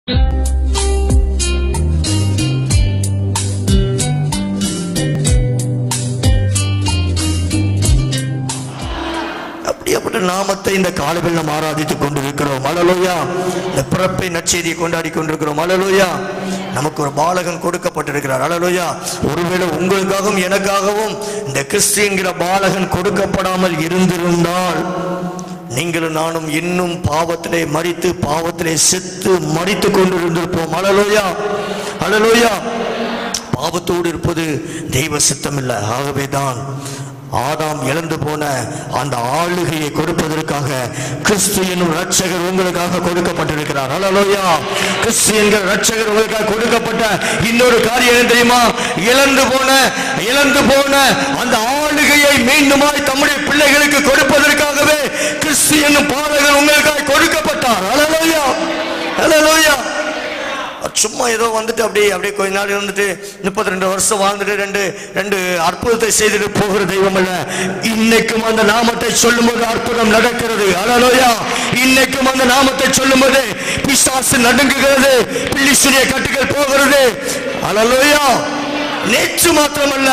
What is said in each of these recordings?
அப்படியாப்பட்ட நாமத்தை இந்த காலவில் நாம் ஆராதித்துக் கொண்டிருக்கிறோம் அலலோயா இந்த பிறப்பை நற்செய்தியை கொண்டாடி கொண்டிருக்கிறோம் அலலோயா நமக்கு ஒரு பாலகன் கொடுக்கப்பட்டிருக்கிறார் அலலோயா ஒருவேளை உங்களுக்காகவும் எனக்காகவும் இந்த கிறிஸ்து என்கிற பாலகன் கொடுக்கப்படாமல் இருந்திருந்தால் நீங்களும் நானும் இன்னும் பாவத்திலே மறித்து பாவத்திலே செத்து மறித்து கொண்டிருந்திருப்போம் அலலோயா அலலோயா பாவத்தோடு இருப்பது தெய்வ சித்தம் இல்லை ஆகவே தான் ஆதாம் இழந்து போன அந்த ஆளுகையை கொடுப்பதற்காக கிறிஸ்து என்னும் ரட்சகர் உங்களுக்காக கொடுக்கப்பட்டிருக்கிறார் அலலோயா கிறிஸ்து என்கிற ரட்சகர் உங்களுக்காக கொடுக்கப்பட்ட இன்னொரு காரியம் என்ன தெரியுமா இழந்து போன இழந்து போன அந்த ஆளுகையை மீண்டுமாய் தம்முடைய பிள்ளைகளுக்கு கொடுப்பதற்காகவே கிறிஸ்து என்னும் பாலகர் உங்களுக்காக கொடுக்கப்பட்டார் அலலோயா அலலோயா சும்மா ஏதோ வந்துட்டு அப்படியே அப்படியே கொஞ்ச நாள் இருந்துட்டு முப்பத்தி ரெண்டு வருஷம் வாழ்ந்துட்டு ரெண்டு ரெண்டு அற்புதத்தை செய்துட்டு போகிற தெய்வம் அல்ல இன்னைக்கும் அந்த நாமத்தை சொல்லும்போது அற்புதம் நடக்கிறது அலலோயா இன்னைக்கும் அந்த நாமத்தை சொல்லும்போது பிசாசு நடுங்குகிறது பில்லிசுரிய கட்டுகள் போகிறது அலலோயா நேற்று மாத்திரமல்ல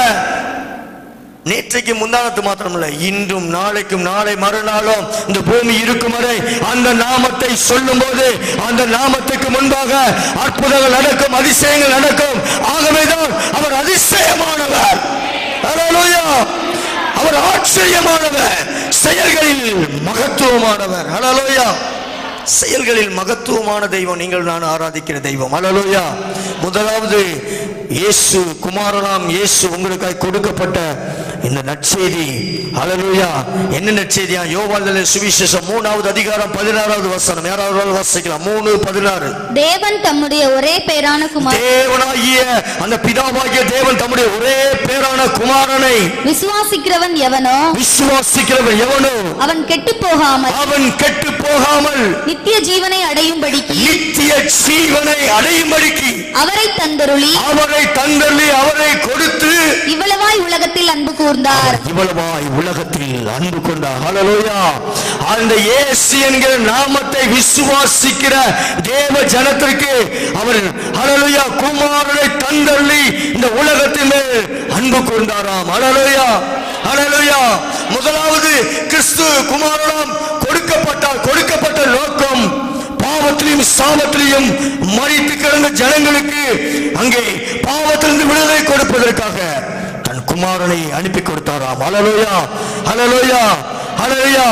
நேற்றைக்கு முந்தானத்து மாத்திரமல்ல இன்றும் நாளைக்கும் நாளை மறுநாளும் இந்த பூமி இருக்கும் வரை அந்த நாமத்தை சொல்லும் போது அந்த நாமத்துக்கு முன்பாக அற்புதங்கள் நடக்கும் அதிசயங்கள் நடக்கும் ஆகவேதான் அவர் அதிசயமானவர் ஹalleluya. அவர் ஆச்சரியமானவர் செயல்களில் மகத்துவமானவர் ஹalleluya. செயல்களில் மகத்துவமான தெய்வம் நீங்கள் நான் ஆராதிக்கிற தெய்வம் அலலோயா முதலாவது இயேசு குமாரனாம் இயேசு உங்களுக்காய் கொடுக்கப்பட்ட இந்த நற்செய்தி அலலோயா என்ன நற்செய்தியா யோவால் சுவிசேஷம் மூணாவது அதிகாரம் பதினாறாவது வசனம் யாராவது வாசிக்கலாம் மூணு பதினாறு தேவன் தம்முடைய ஒரே பேரான குமார் தேவனாகிய அந்த பிதாவாகிய தேவன் தம்முடைய ஒரே பேரான குமாரனை விசுவாசிக்கிறவன் எவனோ விசுவாசிக்கிறவன் எவனோ அவன் கெட்டு போகாமல் அவன் கெட்டு போகாமல் நித்திய ஜீவனை அடையும்படிக்கு நித்திய ஜீவனை அடையும்படிக்கு அவரை தந்தருளி அவரை தந்தள்ளி அவரை கொடுத்து இவ்வளவாய் உலகத்தில் அன்பு கூர்ந்தார் இவ்வளவாய் உலகத்தில் அன்பு கொண்டார் ஹalleluya அந்த இயேசு என்கிற நாமத்தை விசுவாசிக்கிற தேவ ஜனத்திற்கு அவர் ஹalleluya குமாரனை தந்தள்ளி இந்த உலகத்தின் மேல் அன்பு கொண்டாராம் ஹalleluya ஹalleluya முதலாவது கிறிஸ்து குமாரனாம் கொடுக்கப்பட்டார் கொடுக்கப்பட்ட நோக்கம் பாவத்திலையும் சாபத்திலையும் மறித்து கிடந்த ஜனங்களுக்கு அங்கே பாவத்திலிருந்து விடுதலை கொடுப்பதற்காக தன் குமாரனை அனுப்பி கொடுத்தாராம் அலலோயா அலலோயா அலலோயா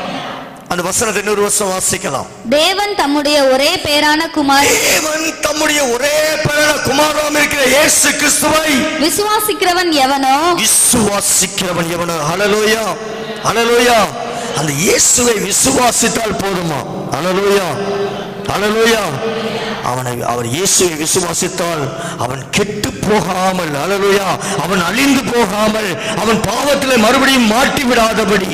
அந்த வசனத்தை இன்னொரு வருஷம் வாசிக்கலாம் தேவன் தம்முடைய ஒரே பேரான குமார் தேவன் தம்முடைய ஒரே பிறன குமாரம் இருக்கிற இயேசு கிறிஸ்துவை விசுவாசிக்கிறவன் எவனோ விசுவாசிக்கிறவன் எவனோ அலலோயா அலலோயா அந்த இயேசுவை விசுவாசித்தால் போதுமா அலலோயா அலலோயா அவனை அவர் இயேசுவை விசுவாசித்தால் அவன் கெட்டு போகாமல் அலலோயா அவன் அழிந்து போகாமல் அவன் பாவத்தில் மறுபடியும் மாட்டி விடாதபடி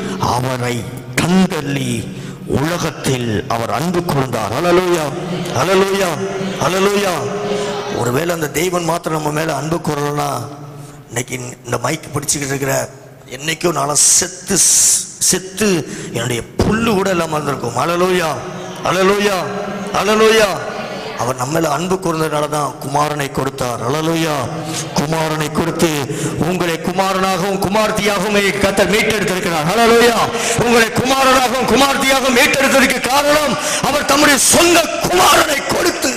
அவரை தந்தள்ளி உலகத்தில் அவர் அன்பு கூர்ந்தார் அலலோயா அலலோயா அலலோயா ஒருவேளை அந்த தெய்வன் மாத்திரம் நம்ம மேல அன்பு கூறலன்னா இன்னைக்கு இந்த மைக் பிடிச்சுக்கிட்டு இருக்கிற என்னைக்கும் நாளா செத்து செத்து என்னுடைய புல்லு கூட இல்லாம இருந்திருக்கும் அலலோயா அலலோயா அலலோயா அவர் நம்மள அன்பு கூர்ந்ததுனால தான் குமாரனை கொடுத்தார் அலலோயா குமாரனை கொடுத்து உங்களை குமாரனாகவும் குமார்த்தியாகவும் கத்தர் மீட்டெடுத்திருக்கிறார் அலலோயா உங்களை குமாரனாகவும் குமார்த்தியாகவும் மீட்டெடுத்ததற்கு காரணம் அவர் தம்முடைய சொந்த குமாரனை கொடுத்து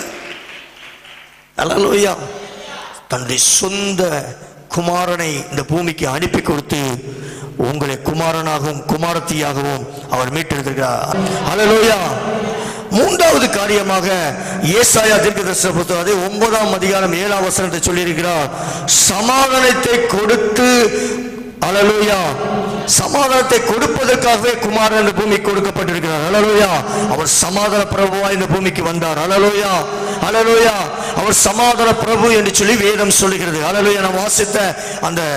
அலலோயா தன்னுடைய சொந்த குமாரனை இந்த பூமிக்கு அனுப்பி கொடுத்து உங்களை குமாரனாகவும் குமாரத்தியாகவும் அவர் மீட்டெடுத்திருக்கிறார் ஹalleluya மூன்றாவது காரியமாக ஏசாயா தீர்க்கதரிசன புத்தகம் அதே ஒன்பதாம் அதிகாரம் ஏழாம் வசனத்தை சொல்லியிருக்கிறார் சமாதானத்தை கொடுத்து அலலூயா சமாதானத்தை கொடுப்பதற்காகவே குமாரன் இந்த பூமிக்கு கொடுக்கப்பட்டிருக்கிறார் அலலோயா அவர் சமாதான பிரபுவா இந்த பூமிக்கு வந்தார் அலலோயா அலலோயா அவர் சமாதான பிரபு என்று சொல்லி வேதம் சொல்லுகிறது அலலோயா நாம் வாசித்த அந்த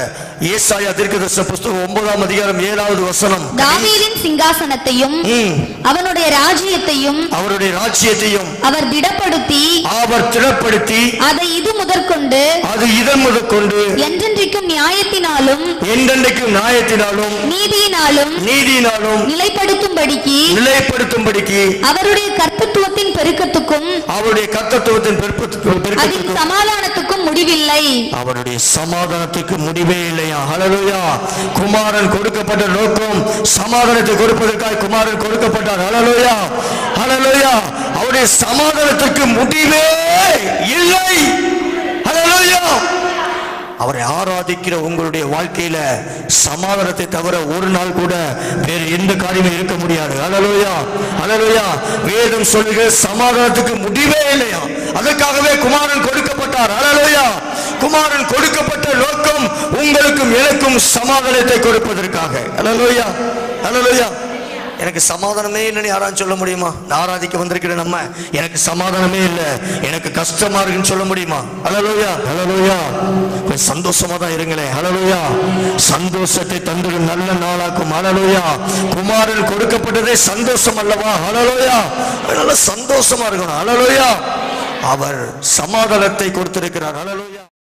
ஏசாயா தீர்க்கதரிசன புஸ்தகம் ஒன்பதாம் அதிகாரம் ஏழாவது வசனம் தாவீதின் சிங்காசனத்தையும் ம். அவனுடைய ராஜ்யத்தையும் அவருடைய ராஜ்யத்தையும் அவர் திடப்படுத்தி அவர் திடப்படுத்தி அதை இது முதற்கொண்டு அது இதன் முதற்கொண்டு என்றென்றைக்கும் நியாயத்தினாலும் என்றென்றைக்கும் நியாயத்தினாலும் நீதியினாலும் நீதியினாலும் நிலைப்படுத்தும்படிக்கு நிலைப்படுத்தும்படிக்கு அவருடைய கர்த்தத்துவத்தின் பெருக்கத்துக்கும் அவருடைய கர்த்தத்துவத்தின் பெருப்பத்துக்கு- அதன் பெருக்கத்துக்கும் சமாதானத்துக்கும் முடிவில்லை அவருடைய சமாதானத்துக்கு முடிவே இல்லையா ஹalleluya குமாரன் கொடுக்கப்பட்ட நோக்கம் சமாதானத்தை கொடுப்பதற்காக குமாரன் கொடுக்கப்பட்டார் ஹalleluya ஹalleluya அவருடைய சமாதானத்துக்கு முடிவே இல்லை ஹalleluya அவரை ஆராதிக்கிற உங்களுடைய வாழ்க்கையில சமாதானத்தை தவிர ஒரு நாள் கூட வேறு எந்த காரியமும் இருக்க முடியாது ஹalleluya ஹalleluya வேதம் சொல்லுகிற சமாதானத்துக்கு முடிவே இல்லையா அதற்காகவே குமாரன் கொடுக்கப்பட்டார் ஹalleluya குமாரன் கொடுக்கப்பட்ட நோக்கம் உங்களுக்கும் எனக்கும் சமாதானத்தை கொடுப்பதற்காக ஹalleluya ஹalleluya எனக்கு சமாதானமே இல்லைன்னு யாராவது சொல்ல முடியுமா நான் ஆராதிக்க வந்திருக்கிற நம்ம எனக்கு சமாதானமே இல்லை எனக்கு கஷ்டமா இருக்குன்னு சொல்ல முடியுமா ஹalleluya ஹalleluya கொஞ்சம் சந்தோஷமா தான் இருங்களேன் ஹalleluya சந்தோஷத்தை தந்துடும் நல்ல நாளாக்கும் ஹalleluya குமாரன் கொடுக்கப்பட்டதே சந்தோஷம் அல்லவா ஹalleluya அதனால சந்தோஷமா இருக்கணும் ஹalleluya அவர் சமாதானத்தை கொடுத்திருக்கிறார் ஹalleluya